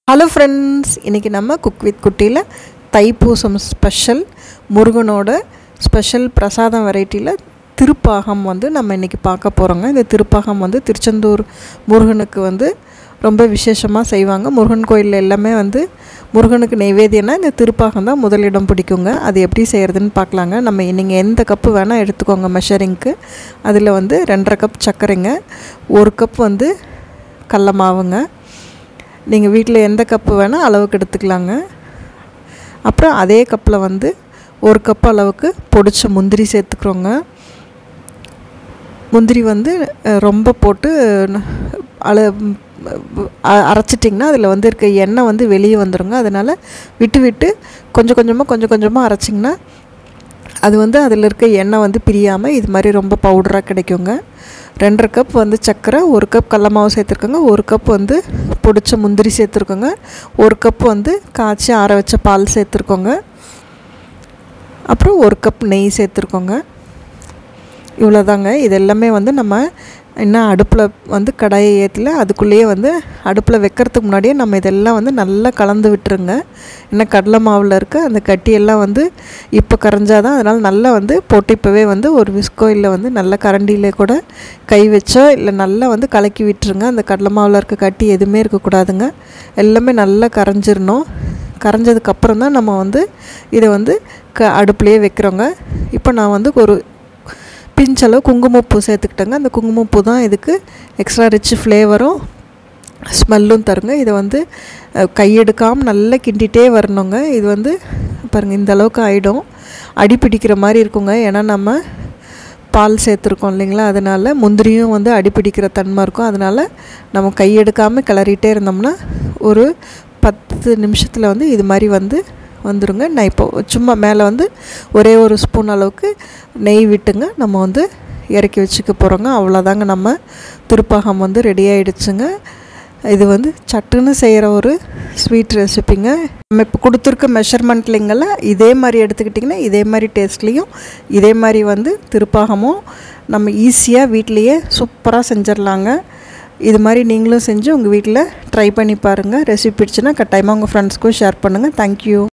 hello friends இன்றைக்கி நம்ம cook with குட்டியில் தைப்பூசம் ஸ்பெஷல் முருகனோட ஸ்பெஷல் பிரசாதம் வெரைட்டியில் திருப்பாகம் வந்து நம்ம இன்றைக்கி பார்க்க போகிறோங்க இந்த திருப்பாகம் வந்து திருச்செந்தூர் முருகனுக்கு வந்து ரொம்ப விசேஷமாக செய்வாங்க முருகன் கோயிலில் எல்லாமே வந்து முருகனுக்கு நெய்வேத்தியம்னா இந்த திருப்பாகம் தான் முதலிடம் பிடிக்குங்க அது எப்படி செய்கிறதுன்னு பார்க்கலாங்க நம்ம நீங்கள் எந்த கப்பு வேணால் எடுத்துக்கோங்க மெஷரிங்க்கு அதில் வந்து ரெண்டரை கப் சர்க்கரைங்க ஒரு கப் வந்து கடல மாவுங்க நீங்கள் வீட்டில் எந்த கப்பு வேணால் அளவுக்கு எடுத்துக்கலாங்க அப்புறம் அதே கப்பில் வந்து ஒரு கப் அளவுக்கு பொடிச்ச முந்திரி சேர்த்துக்கிறோங்க முந்திரி வந்து அஹ், ரொம்ப போட்டு அள அ- அரைச்சிட்டிங்கன்னா அதில் வந்து இருக்க எண்ணெய் வந்து வெளியே வந்துருங்க அதனால் விட்டு விட்டு கொஞ்சம் கொஞ்சமாக கொஞ்சம் கொஞ்சமாக அரைச்சிங்கன்னா அது வந்து அதில் இருக்க எண்ணெய் வந்து பிரியாமல் இது மாதிரி ரொம்ப பவுடராக கிடைக்குங்க ரெண்டரை கப் வந்து சர்க்கரை ஒரு கப் கடல மாவு சேர்த்துருக்கோங்க ஒரு கப் வந்து பொடிச்ச முந்திரி சேர்த்துருக்கோங்க ஒரு கப் வந்து காய்ச்சி ஆற வச்ச பால் சேர்த்துருக்கோங்க அப்புறம் ஒரு கப் நெய் சேர்த்துருக்கோங்க இவ்வளோதாங்க இது எல்லாமே வந்து நம்ம இன்னும் அடுப்பில் வந்து கடாயை ஏற்றல அதுக்குள்ளேயே வந்து அடுப்பில் வைக்கிறதுக்கு முன்னாடியே நம்ம இதெல்லாம் வந்து நல்லா கலந்து விட்டுருங்க இன்னும் கடலை மாவில் இருக்க அந்த கட்டியெல்லாம் வந்து இப்போ கரைஞ்சாதான் அதனால் நல்லா வந்து போட்டு இப்போவே வந்து ஒரு விஸ்கோ இல்லை வந்து நல்ல கரண்டியில் கூட கை வச்சோ இல்லை நல்லா வந்து கலக்கி விட்டுருங்க அந்த கடலை மாவில் இருக்க கட்டி எதுவுமே இருக்கக்கூடாதுங்க எல்லாமே நல்லா கரைஞ்சிரணும் கரைஞ்சதுக்கப்புறம் தான் நம்ம வந்து இதை வந்து க அடுப்புலேயே வைக்கிறோங்க இப்போ நான் வந்து ஒரு பிஞ்சளவு குங்குமப்பூ சேர்த்துக்கிட்டேங்க அந்த குங்குமப்பூ தான் இதுக்கு எக்ஸ்ட்ரா ரிச் ஃப்ளேவரும் ஸ்மெல்லும் தருங்க இதை வந்து அஹ், கையெடுக்காமல் நல்லா கிண்டிகிட்டே வரணுங்க இது வந்து பாருங்கள் இந்த அளவுக்கு ஆகிடும் அடி பிடிக்கிற மாதிரி இருக்குங்க ஏன்னா நம்ம பால் சேர்த்துருக்கோம் இல்லைங்களா அதனால் முந்திரியும் வந்து அடி பிடிக்கிற தன்மை இருக்கும் அதனால் நம்ம கையெடுக்காமல் கிளறிட்டே இருந்தோம்னா ஒரு பத்து நிமிஷத்தில் வந்து இது மாதிரி வந்து வந்துருங்க நான் இப்போ சும்மா மேலே வந்து ஒரே ஒரு ஸ்பூன் அளவுக்கு நெய் விட்டுங்க நம்ம வந்து இறக்கி வச்சுக்க போகிறோங்க அவ்வளோதாங்க நம்ம திருப்பாகம் வந்து ரெடி ஆகிடுச்சுங்க இது வந்து சட்டுன்னு செய்கிற ஒரு ஸ்வீட் ரெசிபிங்க நம்ம இப்போ கொடுத்துருக்க மெஷர்மெண்ட்லிங்கள இதே மாதிரி எடுத்துக்கிட்டிங்கன்னா இதே மாதிரி டேஸ்ட்லேயும் இதே மாதிரி வந்து திருப்பாகமும் நம்ம ஈஸியாக வீட்லேயே சூப்பராக செஞ்சிடலாங்க இது மாதிரி நீங்களும் செஞ்சு உங்கள் வீட்டில் ட்ரை பண்ணி பாருங்கள் ரெசிபி பிடிச்சுன்னா கட்டாயமாக உங்கள் ஃப்ரெண்ட்ஸ்க்கும் ஷேர் பண்ணுங்கள் தேங்க்யூ